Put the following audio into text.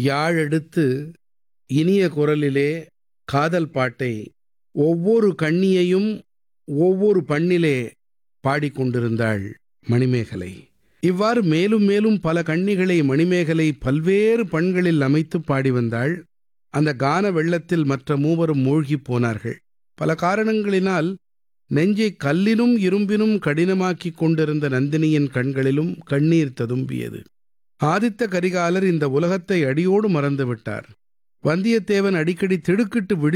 யாழெடுத்து இனிய குரலிலே காதல் பாட்டை ஒவ்வொரு கண்ணியையும் ஒவ்வொரு பண்ணிலே பாடிக்கொண்டிருந்தாள் மணிமேகலை இவ்வாறு மேலும் மேலும் பல கண்ணிகளை மணிமேகலை பல்வேறு பண்களில் அமைத்து பாடி வந்தாள் அந்த கான வெள்ளத்தில் மற்ற மூவரும் மூழ்கிப் போனார்கள் பல காரணங்களினால் நெஞ்சை கல்லிலும் இரும்பினும் கடினமாக்கிக் கொண்டிருந்த நந்தினியின் கண்களிலும் கண்ணீர் ததும்பியது ஆதித்த கரிகாலர் இந்த உலகத்தை அடியோடு மறந்து விட்டார் வந்தியத்தேவன் அடிக்கடி திடுக்கிட்டு விழி